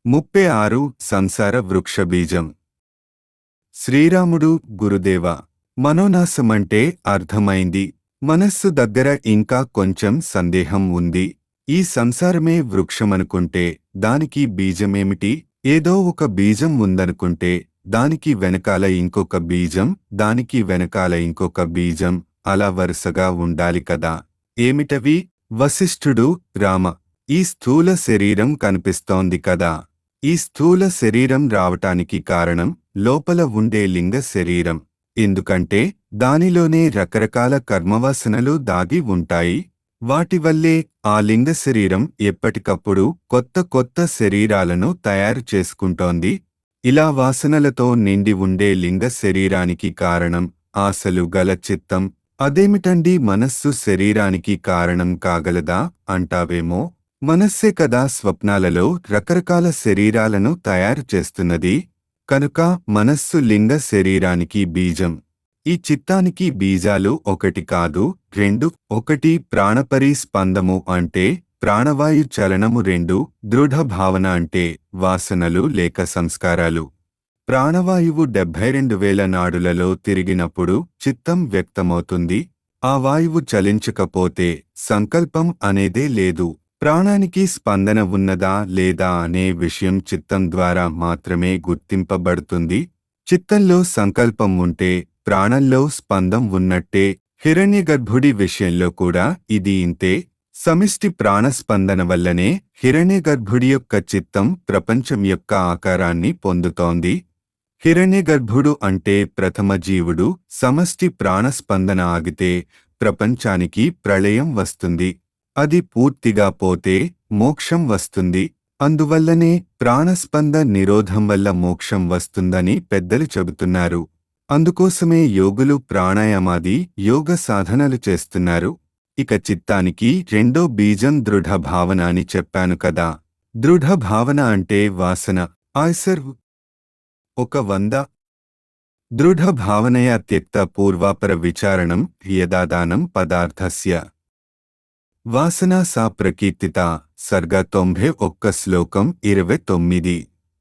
ముప్పై ఆరు సంసార వృక్షబీజం శ్రీరాముడు గురుదేవ మనోనాశమంటే అర్థమైంది మనస్సు దగ్గర ఇంకా కొంచెం సందేహం ఉంది ఈ సంసారమే వృక్షమనుకుంటే దానికి బీజమేమిటి ఏదో ఒక బీజం ఉందనుకుంటే దానికి వెనకాల ఇంకొక బీజం దానికి వెనకాల ఇంకొక బీజం అలా వరుసగా ఉండాలి కదా ఏమిటవి వశిష్ఠుడు రామ ఈ స్థూల శరీరం కనిపిస్తోంది కదా ఈ స్థూల శరీరం రావటానికి కారణం లోపల ఉండే లింగ శరీరం ఎందుకంటే దానిలోనే రకరకాల కర్మవాసనలు దాగి ఉంటాయి వాటి వల్లే ఆ లింగ శరీరం ఎప్పటికప్పుడు కొత్త కొత్త శరీరాలను తయారు చేసుకుంటోంది ఇలా వాసనలతో నిండి ఉండే లింగ శరీరానికి కారణం ఆశలు గల చిత్తం అదేమిటండి మనస్సు శరీరానికి కారణం కాగలదా అంటావేమో మనస్సే కదా స్వప్నాలలో రకరకాల శరీరాలను తయారు చేస్తున్నది కనుక మనస్సు లింగ శరీరానికి బీజం ఈ చిత్తానికి బీజాలు ఒకటి కాదు రెండు ఒకటి ప్రాణపరి స్పందము అంటే ప్రాణవాయు చలనము రెండు దృఢ భావన అంటే వాసనలు లేక సంస్కారాలు ప్రాణవాయువు డెబ్బై రెండు వేల నాడులలో తిరిగినప్పుడు చిత్తం వ్యక్తమవుతుంది ఆ వాయువు చలించకపోతే సంకల్పం అనేదే లేదు ప్రాణానికి స్పందన ఉన్నదా లేదా అనే విషయం చిత్తం ద్వారా మాత్రమే గుర్తింపబడుతుంది చిత్తంలో సంకల్పం ఉంటే ప్రాణంలో స్పందం ఉన్నట్టే హిరణ్యగర్భుడి విషయంలో కూడా ఇది ఇంతే సమిష్టి ప్రాణస్పందన వల్లనే హిరణ్యగర్భుడి యొక్క చిత్తం ప్రపంచం యొక్క ఆకారాన్ని పొందుతోంది హిరణ్యగర్భుడు అంటే ప్రథమ జీవుడు సమష్టి ప్రాణస్పందన ఆగితే ప్రపంచానికి ప్రళయం వస్తుంది అది పూర్తిగా పోతే మోక్షం వస్తుంది అందువల్లనే ప్రాణస్పంద నిరోధం వల్ల మోక్షం వస్తుందని పెద్దలు చెబుతున్నారు అందుకోసమే యోగులు ప్రాణాయామాది యోగ సాధనలు చేస్తున్నారు ఇక చిత్తానికి రెండో బీజం దృఢ భావన అని చెప్పాను కదా దృఢ భావన అంటే వాసన ఆయ్సర్ ఒక వంద దృఢ భావనయ త్యక్త పూర్వాపర విచారణం యదాదానం పదార్థస్య వాసనా సా ప్రకీర్తిత సర్గ తొంభై ఒక్క శ్లోకం ఇరవై తొమ్మిది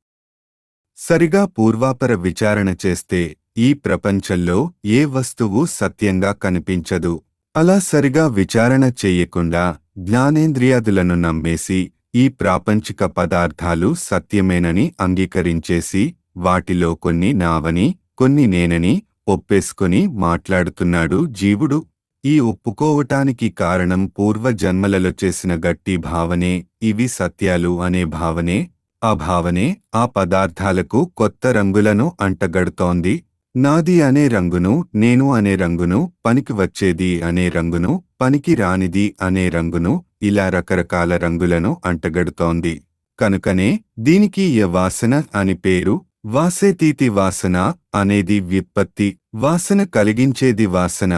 సరిగా పూర్వాపర విచారణ చేస్తే ఈ ప్రపంచంలో ఏ వస్తువు సత్యంగా కనిపించదు అలా సరిగా విచారణ చెయ్యకుండా జ్ఞానేంద్రియాదులను నమ్మేసి ఈ ప్రాపంచిక పదార్థాలు సత్యమేనని అంగీకరించేసి వాటిలో కొన్ని నావని కొన్ని నేనని ఒప్పేసుకొని మాట్లాడుతున్నాడు జీవుడు ఈ ఒప్పుకోవటానికి కారణం పూర్వ జన్మలలో చేసిన గట్టి భావనే ఇవి సత్యాలు అనే భావనే ఆ భావనే ఆ పదార్థాలకు కొత్త రంగులను అంటగడుతోంది నాది అనే రంగును నేను అనే రంగును పనికి వచ్చేది అనే రంగును పనికి రానిది అనే రంగును ఇలా రకరకాల రంగులను అంటగడుతోంది కనుకనే దీనికి య వాసన అని పేరు వాసేతీతి వాసన అనేది వ్యుత్పత్తి వాసన కలిగించేది వాసన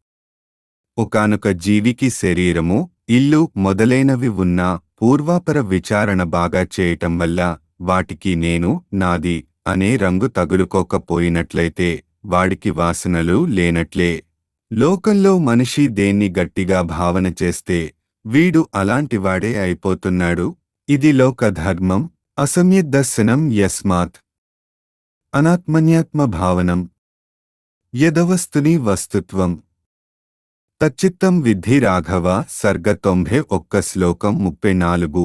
ఒకానొక జీవికి శరీరము ఇల్లు మొదలైనవి ఉన్నా పూర్వాపర విచారణ బాగా చేయటం వల్ల వాటికి నేను నాది అనే రంగు తగులుకోకపోయినట్లయితే వాడికి వాసనలు లేనట్లే లోకంలో మనిషి దేన్ని గట్టిగా భావన చేస్తే వీడు అలాంటివాడే అయిపోతున్నాడు ఇది లోకధర్మం అసమ్యదర్శనం యస్మాత్ అనాత్మన్యాత్మ భావనం యదవస్తుని వస్తుత్వం తచ్చిత్తం విద్ధి రాఘవ సర్గ తొంభై ఒక్క శ్లోకం ముప్పై నాలుగు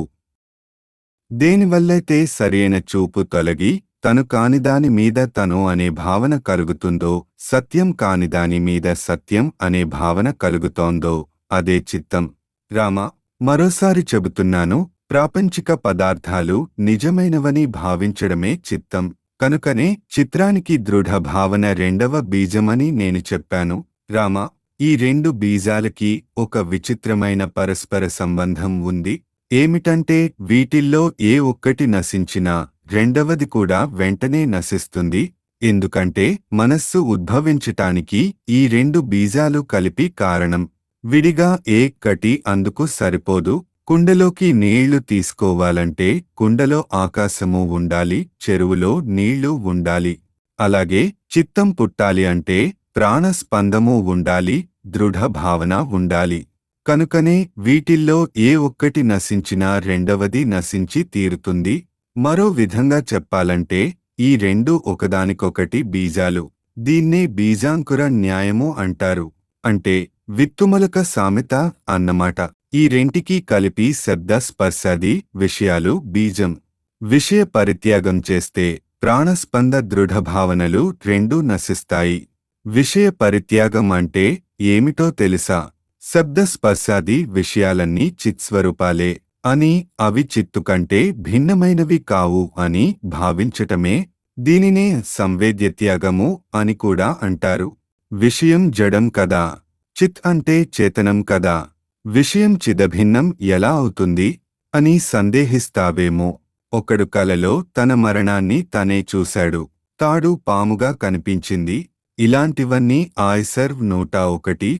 దేనివల్లైతే సరైన చూపు తొలగి తను కానిదాని మీద తను అనే భావన కలుగుతుందో సత్యం కానిదాని మీద సత్యం అనే భావన కలుగుతోందో అదే చిత్తం రామ మరోసారి చెబుతున్నాను ప్రాపంచిక పదార్థాలు నిజమైనవని భావించడమే చిత్తం కనుకనే చిత్రానికి దృఢ భావన రెండవ బీజమని నేను చెప్పాను రామ ఈ రెండు బీజాలకి ఒక విచిత్రమైన పరస్పర సంబంధం ఉంది ఏమిటంటే వీటిల్లో ఏ ఒక్కటి నశించినా రెండవది కూడా వెంటనే నశిస్తుంది ఎందుకంటే మనస్సు ఉద్భవించటానికి ఈ రెండు బీజాలు కలిపి కారణం విడిగా ఏ కటి అందుకు సరిపోదు కుండలోకి నీళ్లు తీసుకోవాలంటే కుండలో ఆకాశము ఉండాలి చెరువులో నీళ్లు ఉండాలి అలాగే చిత్తం పుట్టాలి అంటే ప్రాణస్పందము ఉండాలి దృఢ భావన ఉండాలి కనుకనే వీటిల్లో ఏ ఒక్కటి నశించినా రెండవది నశించి తీరుతుంది మరో విధంగా చెప్పాలంటే ఈ రెండు ఒకదానికొకటి బీజాలు దీన్నే బీజాంకుర న్యాయము అంటారు అంటే విత్తుమలక సామెత అన్నమాట ఈ రెంటికి కలిపి శబ్ద స్పర్శాది విషయాలు బీజం విషయ పరిత్యాగం చేస్తే ప్రాణస్పంద దృఢ భావనలు రెండూ నశిస్తాయి విషయ పరిత్యాగం అంటే ఏమిటో తెలుసా శబ్ద స్పర్శాది విషయాలన్నీ చిత్స్వరూపాలే అని అవి చిత్తు కంటే భిన్నమైనవి కావు అని భావించటమే దీనినే సంవేద్యత్యాగము అని కూడా అంటారు విషయం జడం కదా చిత్ అంటే చేతనం కదా విషయం చిదభిన్నం ఎలా అవుతుంది అని సందేహిస్తావేమో ఒకడు కలలో తన మరణాన్ని తనే చూశాడు తాడు పాముగా కనిపించింది ఇలాంటివన్నీ ఆయ్సర్వ్ నూట ఒకటి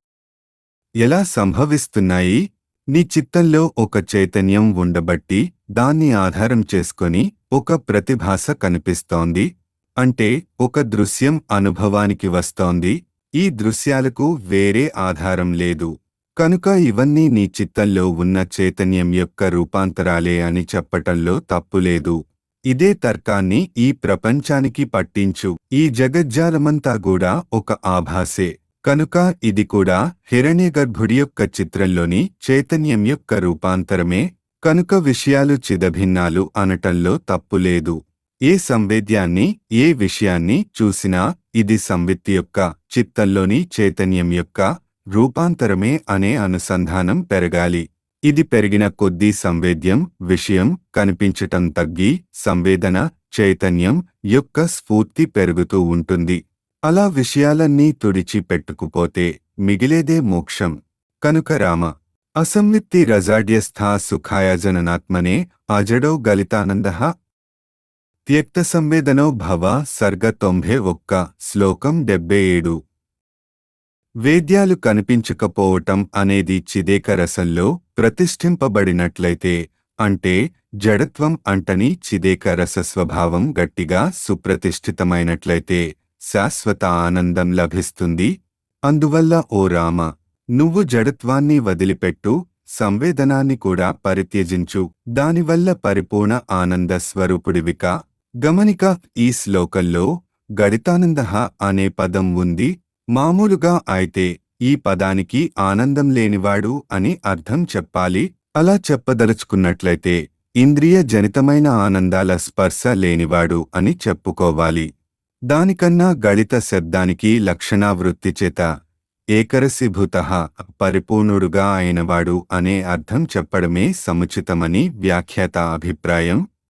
ఎలా సంభవిస్తున్నాయి నీ చిత్తంలో ఒక చైతన్యం ఉండబట్టి దాన్ని ఆధారం చేసుకొని ఒక ప్రతిభాస కనిపిస్తోంది అంటే ఒక దృశ్యం అనుభవానికి వస్తోంది ఈ దృశ్యాలకు వేరే ఆధారం లేదు కనుక ఇవన్నీ నీ చిత్తంలో ఉన్న చైతన్యం యొక్క రూపాంతరాలే అని చెప్పటంలో తప్పులేదు ఇదే తర్కాన్ని ఈ ప్రపంచానికి పట్టించు ఈ జగజ్జాలమంతా కూడా ఒక ఆభాసే కనుక ఇది కూడా హిరణ్యగర్భుడి యొక్క చిత్రంలోని చైతన్యం యొక్క రూపాంతరమే కనుక విషయాలు చిదభిన్నాలు అనటంలో తప్పులేదు ఏ సంవేద్యాన్ని ఏ విషయాన్ని చూసినా ఇది సంవిత్తి యొక్క చిత్తంలోని చైతన్యం యొక్క రూపాంతరమే అనే అనుసంధానం పెరగాలి ఇది పెరిగిన కొద్దీ సంవేద్యం విషయం కనిపించటం తగ్గి సంవేదన చైతన్యం యొక్క స్ఫూర్తి పెరుగుతూ ఉంటుంది అలా విషయాలన్నీ తుడిచి పెట్టుకుపోతే మిగిలేదే మోక్షం కనుక రామ అసంవిత్తి రజాడ్యస్థా సుఖాయ జననాత్మనే అజడో గలితానంద త్యక్త సంవేదనో భవ సర్గ తొంభై ఒక్క శ్లోకం డెబ్బై ఏడు వేద్యాలు కనిపించకపోవటం అనేది చిదేక రసంలో ప్రతిష్ఠింపబడినట్లయితే అంటే జడత్వం అంటని చిదేక రస స్వభావం గట్టిగా సుప్రతిష్ఠితమైనట్లయితే శాశ్వత ఆనందం లభిస్తుంది అందువల్ల ఓ రామ నువ్వు జడత్వాన్ని వదిలిపెట్టు సంవేదనాన్ని కూడా పరిత్యజించు దానివల్ల పరిపూర్ణ ఆనంద స్వరూపుడివిక గమనిక ఈ శ్లోకంలో గడితానంద అనే పదం ఉంది మామూలుగా అయితే ఈ పదానికి ఆనందం లేనివాడు అని అర్థం చెప్పాలి అలా చెప్పదలుచుకున్నట్లయితే ఇంద్రియ జనితమైన ఆనందాల స్పర్శ లేనివాడు అని చెప్పుకోవాలి దానికన్నా గళిత శబ్దానికి లక్షణావృత్తి చేత ఏకరసిభూత పరిపూర్ణుడుగా అయినవాడు అనే అర్థం చెప్పడమే సముచితమని వ్యాఖ్యాత అభిప్రాయం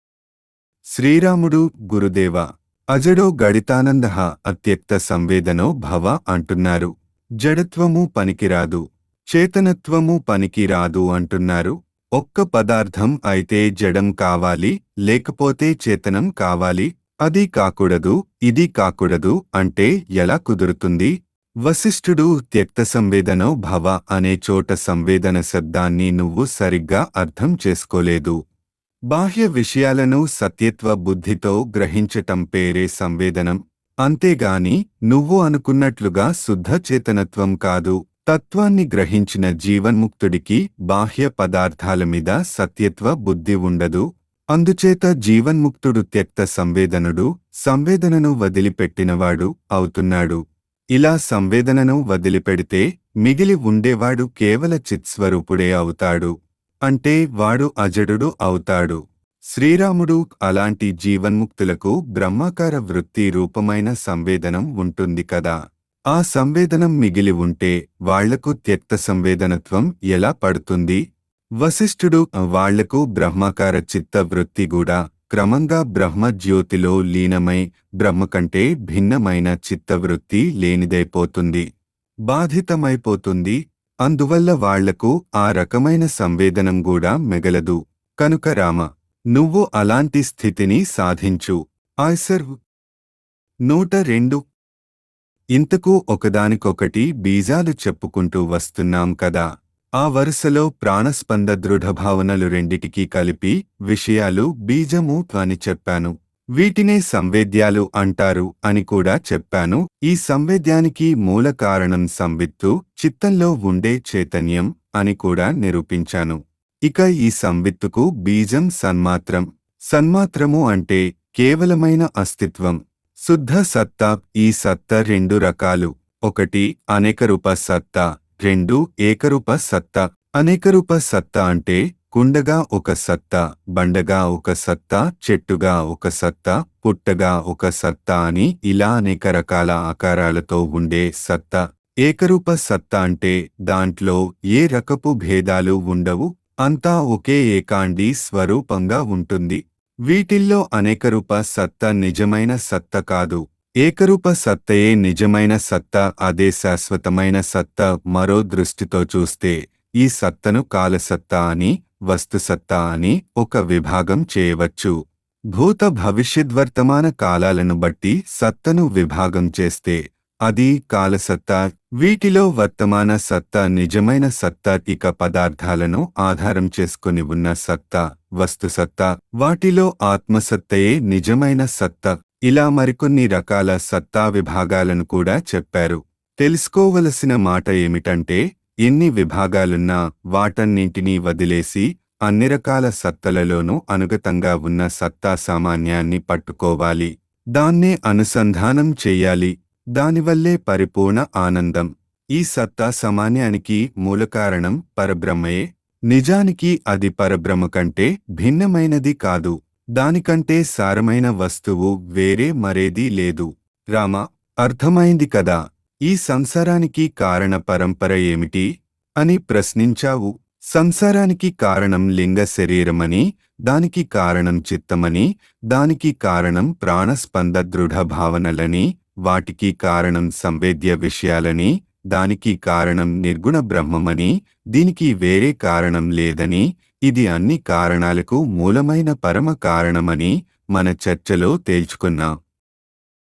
శ్రీరాముడు గురుదేవ అజడో గడితానంద అత్యక్త సంవేదనో భవ అంటున్నారు జడత్వము పనికిరాదు చేతనత్వము పనికిరాదు అంటున్నారు ఒక్క పదార్థం అయితే జడం కావాలి లేకపోతే చేతనం కావాలి అది కాకూడదు ఇది కాకూడదు అంటే ఎలా కుదురుతుంది వశిష్ఠుడు త్యక్త సంవేదనో భవ అనే చోట సంవేదన శబ్దాన్ని నువ్వు సరిగ్గా అర్థం చేసుకోలేదు బాహ్య విషయాలను సత్యత్వ బుద్ధితో గ్రహించటం పేరే సంవేదనం అంతేగాని నువ్వు అనుకున్నట్లుగా శుద్ధ చేతనత్వం కాదు తత్వాన్ని గ్రహించిన జీవన్ముక్తుడికి బాహ్య పదార్థాల మీద సత్యత్వ బుద్ధి ఉండదు అందుచేత జీవన్ముక్తుడు త్యక్త సంవేదనుడు సంవేదనను వదిలిపెట్టినవాడు అవుతున్నాడు ఇలా సంవేదనను వదిలిపెడితే మిగిలి ఉండేవాడు కేవల చిత్స్వరూపుడే అవుతాడు అంటే వాడు అజడుడు అవుతాడు శ్రీరాముడు అలాంటి జీవన్ముక్తులకు బ్రహ్మాకార వృత్తి రూపమైన సంవేదనం ఉంటుంది కదా ఆ సంవేదనం మిగిలి ఉంటే వాళ్లకు త్యక్త సంవేదనత్వం ఎలా పడుతుంది వశిష్ఠుడు వాళ్లకు బ్రహ్మాకార చిత్త వృత్తి కూడా క్రమంగా బ్రహ్మ జ్యోతిలో లీనమై బ్రహ్మ కంటే భిన్నమైన చిత్తవృత్తి లేనిదైపోతుంది బాధితమైపోతుంది అందువల్ల వాళ్లకు ఆ రకమైన సంవేదనం కూడా మిగలదు కనుక రామ నువ్వు అలాంటి స్థితిని సాధించు ఆయ్సర్ నూట రెండు ఇంతకు ఒకదానికొకటి బీజాలు చెప్పుకుంటూ వస్తున్నాం కదా ఆ వరుసలో ప్రాణస్పంద దృఢభావనలు రెండిటికీ కలిపి విషయాలు బీజము అని చెప్పాను వీటినే సంవేద్యాలు అంటారు అని కూడా చెప్పాను ఈ సంవేద్యానికి మూల కారణం సంవిత్తు చిత్తంలో ఉండే చైతన్యం అని కూడా నిరూపించాను ఇక ఈ సంవిత్తుకు బీజం సన్మాత్రం సన్మాత్రము అంటే కేవలమైన అస్తిత్వం శుద్ధ సత్తా ఈ సత్తా రెండు రకాలు ఒకటి అనేకరూప సత్తా రెండు ఏకరూప సత్తా అనేకరూప సత్తా అంటే కుండగా ఒక సత్తా బండగా ఒక సత్తా చెట్టుగా ఒక సత్తా పుట్టగా ఒక సత్తా అని ఇలా అనేక రకాల ఆకారాలతో ఉండే సత్తా ఏకరూప సత్తా అంటే దాంట్లో ఏ రకపు భేదాలు ఉండవు అంతా ఒకే ఏకాండి స్వరూపంగా ఉంటుంది వీటిల్లో అనేకరూప సత్తా నిజమైన సత్త కాదు ఏకరూప సత్తయే నిజమైన సత్తా అదే శాశ్వతమైన సత్తా మరో దృష్టితో చూస్తే ఈ సత్తను కాలసత్తా అని వస్తుసత్తా అని ఒక విభాగం చేయవచ్చు భూత భవిష్యద్వర్తమాన కాలాలను బట్టి సత్తను విభాగం చేస్తే అది కాలసత్తా వీటిలో వర్తమాన సత్తా నిజమైన సత్తా ఇక పదార్థాలను ఆధారం చేసుకుని ఉన్న సత్తా వస్తుసత్తా వాటిలో ఆత్మసత్తయే నిజమైన సత్తా ఇలా మరికొన్ని రకాల సత్తా విభాగాలను కూడా చెప్పారు తెలుసుకోవలసిన మాట ఏమిటంటే ఎన్ని విభాగాలున్నా వాటన్నింటినీ వదిలేసి అన్ని రకాల సత్తలలోనూ అనుగతంగా ఉన్న సత్తా సామాన్యాన్ని పట్టుకోవాలి దాన్నే అనుసంధానం చెయ్యాలి దానివల్లే పరిపూర్ణ ఆనందం ఈ సత్తా సామాన్యానికి మూలకారణం పరబ్రహ్మయే నిజానికి అది పరబ్రహ్మ కంటే భిన్నమైనది కాదు దానికంటే సారమైన వస్తువు వేరే మరేదీ లేదు రామ అర్థమైంది కదా ఈ సంసారానికి కారణ పరంపర ఏమిటి అని ప్రశ్నించావు సంసారానికి కారణం లింగ శరీరమని దానికి కారణం చిత్తమని దానికి కారణం ప్రాణస్పంద దృఢ భావనలని వాటికి కారణం సంవేద్య విషయాలని దానికి కారణం నిర్గుణ బ్రహ్మమని దీనికి వేరే కారణం లేదని ఇది అన్ని కారణాలకు మూలమైన పరమ కారణమని మన చర్చలో తేల్చుకున్నాం